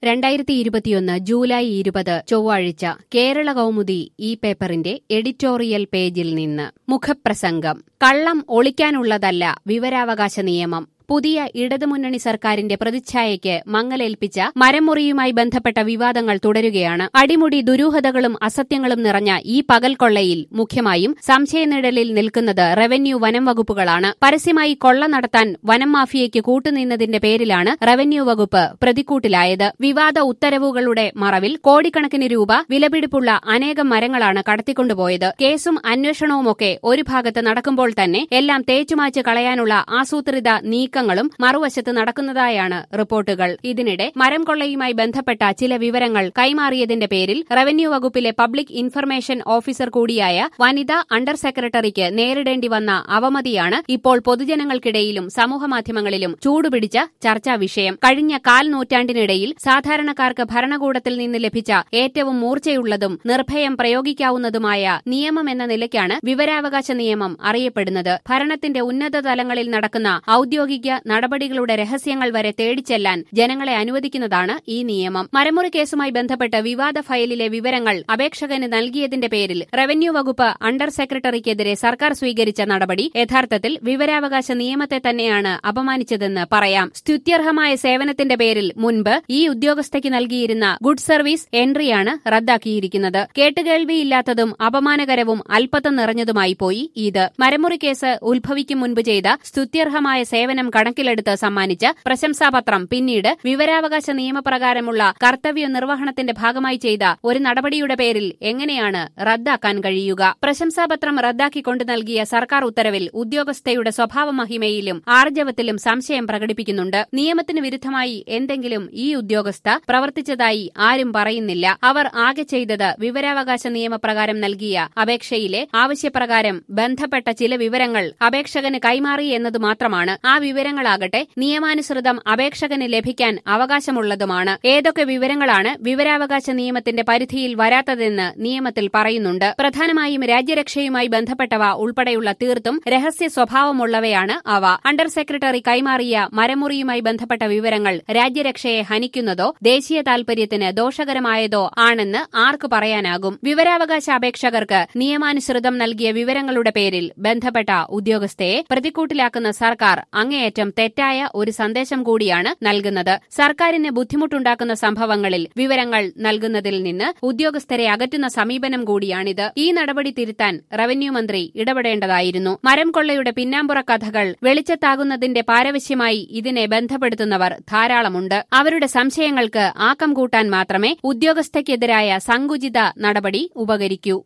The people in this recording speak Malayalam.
രണ്ടായിരത്തി ഇരുപത്തിയൊന്ന് ജൂലൈ ഇരുപത് ചൊവ്വാഴ്ച കേരള കൗമുദി ഈ പേപ്പറിന്റെ എഡിറ്റോറിയൽ പേജിൽ നിന്ന് മുഖപ്രസംഗം കള്ളം ഒളിക്കാനുള്ളതല്ല വിവരാവകാശ നിയമം പുതിയ ഇടതുമുന്നണി സർക്കാരിന്റെ പ്രതിച്ഛായയ്ക്ക് മങ്ങലേൽപ്പിച്ച മരമുറിയുമായി ബന്ധപ്പെട്ട വിവാദങ്ങൾ തുടരുകയാണ് അടിമുടി ദുരൂഹതകളും അസത്യങ്ങളും നിറഞ്ഞ ഈ പകൽക്കൊള്ളയിൽ മുഖ്യമായും സംശയനിഴലിൽ നിൽക്കുന്നത് റവന്യൂ വനം വകുപ്പുകളാണ് പരസ്യമായി കൊള്ള നടത്താൻ വനം മാഫിയയ്ക്ക് കൂട്ടുനിന്നതിന്റെ പേരിലാണ് റവന്യൂ വകുപ്പ് പ്രതിക്കൂട്ടിലായത് വിവാദ ഉത്തരവുകളുടെ മറവിൽ കോടിക്കണക്കിന് രൂപ വിലപിടിപ്പുള്ള അനേകം മരങ്ങളാണ് കടത്തിക്കൊണ്ടുപോയത് കേസും അന്വേഷണവുമൊക്കെ ഒരു ഭാഗത്ത് നടക്കുമ്പോൾ തന്നെ എല്ലാം തേച്ചുമാച്ച് കളയാനുള്ള ആസൂത്രിത നീക്കങ്ങളും മറുവശത്ത് നടക്കുന്നതായാണ് റിപ്പോർട്ടുകൾ ഇതിനിടെ മരം കൊള്ളയുമായി ബന്ധപ്പെട്ട ചില വിവരങ്ങൾ കൈമാറിയതിന്റെ പേരിൽ റവന്യൂ വകുപ്പിലെ പബ്ലിക് ഇൻഫർമേഷൻ ഓഫീസർ കൂടിയായ വനിതാ അണ്ടർ സെക്രട്ടറിക്ക് നേരിടേണ്ടി വന്ന അവമതിയാണ് ഇപ്പോൾ പൊതുജനങ്ങൾക്കിടയിലും സമൂഹമാധ്യമങ്ങളിലും ചൂടുപിടിച്ച ചർച്ചാ വിഷയം കഴിഞ്ഞ കാൽ നൂറ്റാണ്ടിനിടയിൽ സാധാരണക്കാർക്ക് ഭരണകൂടത്തിൽ നിന്ന് ലഭിച്ച ഏറ്റവും മൂർച്ചയുള്ളതും നിർഭയം പ്രയോഗിക്കാവുന്നതുമായ നിയമം എന്ന നിലയ്ക്കാണ് വിവരാവകാശ നിയമം അറിയപ്പെടുന്നത് ഭരണത്തിന്റെ ഉന്നത തലങ്ങളിൽ നടക്കുന്ന ഔദ്യോഗിക നടപടികളുടെ രഹസ്യങ്ങൾ വരെ തേടിച്ചെല്ലാൻ ജനങ്ങളെ അനുവദിക്കുന്നതാണ് ഈ നിയമം മരമുറി കേസുമായി ബന്ധപ്പെട്ട് വിവാദ ഫയലിലെ വിവരങ്ങൾ അപേക്ഷകന് നൽകിയതിന്റെ പേരിൽ റവന്യൂ വകുപ്പ് അണ്ടർ സെക്രട്ടറിക്കെതിരെ സർക്കാർ സ്വീകരിച്ച നടപടി യഥാർത്ഥത്തിൽ വിവരാവകാശ നിയമത്തെ തന്നെയാണ് അപമാനിച്ചതെന്ന് പറയാം സ്തുത്യർഹമായ സേവനത്തിന്റെ പേരിൽ മുൻപ് ഈ ഉദ്യോഗസ്ഥയ്ക്ക് നൽകിയിരുന്ന ഗുഡ് സർവീസ് എൻട്രിയാണ് റദ്ദാക്കിയിരിക്കുന്നത് കേട്ടുകേൾവിയില്ലാത്തതും അപമാനകരവും അല്പത്തം നിറഞ്ഞതുമായി പോയി ഇത് മരമുറി കേസ് ഉത്ഭവിക്കും മുൻപ് ചെയ്ത സ്തുത്യർഹമായ സേവനം കണക്കിലെടുത്ത് സമ്മാനിച്ച പ്രശംസാപത്രം പിന്നീട് വിവരാവകാശ നിയമപ്രകാരമുള്ള കർത്തവ്യ നിർവഹണത്തിന്റെ ഭാഗമായി ചെയ്ത ഒരു നടപടിയുടെ പേരിൽ എങ്ങനെയാണ് റദ്ദാക്കാൻ കഴിയുക പ്രശംസാപത്രം റദ്ദാക്കിക്കൊണ്ട് നൽകിയ സർക്കാർ ഉത്തരവിൽ ഉദ്യോഗസ്ഥയുടെ സ്വഭാവ മഹിമയിലും ആർജവത്തിലും സംശയം പ്രകടിപ്പിക്കുന്നുണ്ട് നിയമത്തിന് വിരുദ്ധമായി എന്തെങ്കിലും ഈ ഉദ്യോഗസ്ഥ പ്രവർത്തിച്ചതായി ആരും പറയുന്നില്ല അവർ ആകെ ചെയ്തത് വിവരാവകാശ നിയമപ്രകാരം നൽകിയ അപേക്ഷയിലെ ആവശ്യപ്രകാരം ബന്ധപ്പെട്ട ചില വിവരങ്ങൾ അപേക്ഷകന് കൈമാറി എന്നത് മാത്രമാണ് ആ വിവരങ്ങളാകട്ടെ നിയമാനുസൃതം അപേക്ഷകന് ലഭിക്കാൻ അവകാശമുള്ളതുമാണ് ഏതൊക്കെ വിവരങ്ങളാണ് വിവരാവകാശ നിയമത്തിന്റെ പരിധിയിൽ വരാത്തതെന്ന് നിയമത്തിൽ പറയുന്നുണ്ട് പ്രധാനമായും രാജ്യരക്ഷയുമായി ബന്ധപ്പെട്ടവ ഉൾപ്പെടെയുള്ള തീർത്തും രഹസ്യ സ്വഭാവമുള്ളവയാണ് അവ അണ്ടർ സെക്രട്ടറി കൈമാറിയ മരമുറിയുമായി ബന്ധപ്പെട്ട വിവരങ്ങൾ രാജ്യരക്ഷയെ ഹനിക്കുന്നതോ ദേശീയ താൽപര്യത്തിന് ദോഷകരമായതോ ആണെന്ന് ആർക്ക് പറയാനാകും വിവരാവകാശ അപേക്ഷകർക്ക് നിയമാനുസൃതം നൽകിയ വിവരങ്ങളുടെ പേരിൽ ബന്ധപ്പെട്ട ഉദ്യോഗസ്ഥയെ പ്രതിക്കൂട്ടിലാക്കുന്ന സർക്കാർ അങ്ങേയറ്റം തെറ്റായ ഒരു സന്ദേശം കൂടിയാണ് നൽകുന്നത് സർക്കാരിന് ബുദ്ധിമുട്ടുണ്ടാക്കുന്ന സംഭവങ്ങളിൽ വിവരങ്ങൾ നൽകുന്നതിൽ നിന്ന് ഉദ്യോഗസ്ഥരെ അകറ്റുന്ന സമീപനം കൂടിയാണിത് ഈ നടപടി തിരുത്താൻ റവന്യൂ മന്ത്രി ഇടപെടേണ്ടതായിരുന്നു മരം കൊള്ളയുടെ പിന്നാമ്പുറ കഥകൾ വെളിച്ചത്താകുന്നതിന്റെ പാരവശ്യമായി ഇതിനെ ബന്ധപ്പെടുത്തുന്നവർ ധാരാളമുണ്ട് അവരുടെ സംശയങ്ങൾക്ക് ആക്കം കൂട്ടാൻ മാത്രമേ ഉദ്യോഗസ്ഥയ്ക്കെതിരായ സങ്കുചിത നടപടി ഉപകരിക്കൂ